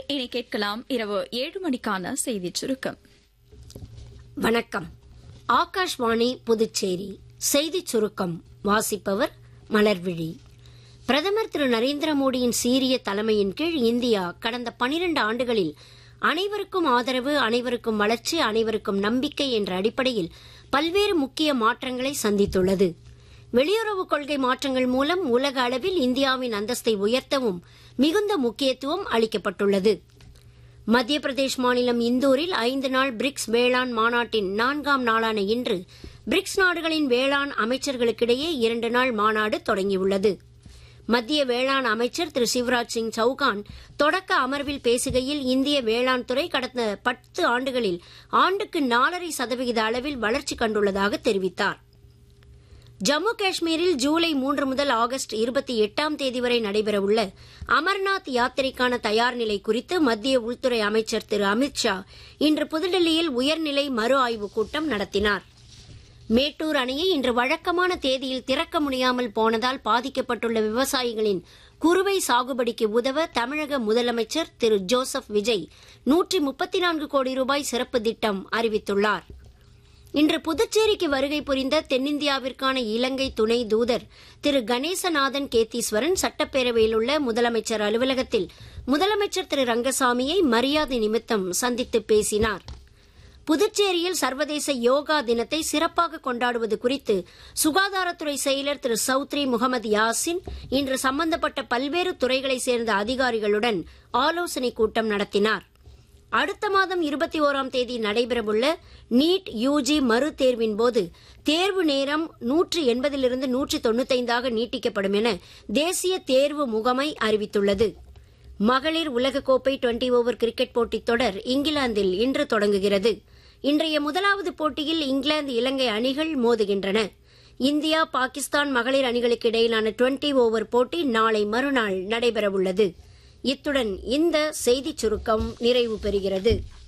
இனி கேட்கலாம் இரவு ஏழு மணிக்கான செய்திச் சுருக்கம் வணக்கம் ஆகாஷ்வாணி புதுச்சேரி செய்திச் சுருக்கம் வாசிப்பவர் மலர்விழி பிரதமர் திரு நரேந்திர மோடியின் சீரிய தலைமையின் கீழ் இந்தியா கடந்த பனிரண்டு ஆண்டுகளில் அனைவருக்கும் ஆதரவு அனைவருக்கும் வளர்ச்சி அனைவருக்கும் நம்பிக்கை என்ற அடிப்படையில் பல்வேறு முக்கிய மாற்றங்களை சந்தித்துள்ளது வெளியுறவு கொள்கை மாற்றங்கள் மூலம் உலக அளவில் இந்தியாவின் அந்தஸ்தை உயர்த்தவும் மிகுந்த முக்கியத்துவம் அளிக்கப்பட்டுள்ளது மத்திய பிரதேஷ் மாநிலம் இந்தூரில் ஐந்து நாள் பிரிக்ஸ் வேளாண் மாநாட்டின் நான்காம் நாளான இன்று பிரிக்ஸ் நாடுகளின் வேளாண் அமைச்சர்களுக்கிடையே இரண்டு நாள் மாநாடு தொடங்கியுள்ளது மத்திய வேளாண் அமைச்சர் திரு சிவராஜ் சிங் சௌகான் தொடக்க அமர்வில் பேசுகையில் இந்திய வேளாண் துறை கடந்த பத்து ஆண்டுகளில் ஆண்டுக்கு நாலரை சதவிகித அளவில் வளர்ச்சி கண்டுள்ளதாக தெரிவித்தார் ஜம்மு காஷ்மீரில் ஜூலை மூன்று முதல் ஆகஸ்ட் இருபத்தி எட்டாம் தேதி வரை நடைபெறவுள்ள அமர்நாத் யாத்திரைக்கான தயார் நிலை குறித்து மத்திய உள்துறை அமைச்சர் திரு அமித் ஷா இன்று புதுடெல்லியில் உயர்நிலை மறு ஆய்வுக் கூட்டம் நடத்தினார் மேட்டூர் அணையை இன்று வழக்கமான தேதியில் திறக்க முடியாமல் போனதால் பாதிக்கப்பட்டுள்ள விவசாயிகளின் குறுவை சாகுபடிக்கு உதவ தமிழக முதலமைச்சர் திரு ஜோசப் விஜய் நூற்றி முப்பத்தி நான்கு கோடி ரூபாய் சிறப்பு திட்டம் அறிவித்துள்ளார் இன்று புதுச்சேரிக்கு வருகை புரிந்த தென்னிந்தியாவிற்கான இலங்கை துணை தூதர் திரு கணேசநாதன் கேத்தீஸ்வரன் சட்டப்பேரவையில் உள்ள முதலமைச்சர் அலுவலகத்தில் முதலமைச்சர் திரு ரங்கசாமியை மரியாதை நிமித்தம் சந்தித்து பேசினார் புதுச்சேரியில் சர்வதேச யோகா தினத்தை சிறப்பாக கொண்டாடுவது குறித்து சுகாதாரத்துறை செயலர் திரு சௌத்ரி முகமது யாசின் இன்று சம்பந்தப்பட்ட பல்வேறு துறைகளைச் சேர்ந்த அதிகாரிகளுடன் ஆலோசனைக் கூட்டம் நடத்தினார் அடுத்த மாதம் இருபத்தி ஓராம் தேதி நடைபெறவுள்ள நீட் யூஜி மறு தேர்வின் போது தேர்வு நேரம் நூற்று எண்பதிலிருந்து நூற்றி தொண்ணூத்தைந்தாக நீட்டிக்கப்படும் என தேசிய தேர்வு முகமை அறிவித்துள்ளது மகளிர் உலகக்கோப்பை டுவெண்டி ஓவர் கிரிக்கெட் போட்டித் தொடர் இங்கிலாந்தில் இன்று தொடங்குகிறது இன்றைய முதலாவது போட்டியில் இங்கிலாந்து இலங்கை அணிகள் மோதுகின்றன இந்தியா பாகிஸ்தான் மகளிர் அணிகளுக்கு இடையிலான டுவெண்டி ஓவர் போட்டி நாளை மறுநாள் நடைபெறவுள்ளது இத்துடன் இந்த செய்திச் சுருக்கம் நிறைவு பெறுகிறது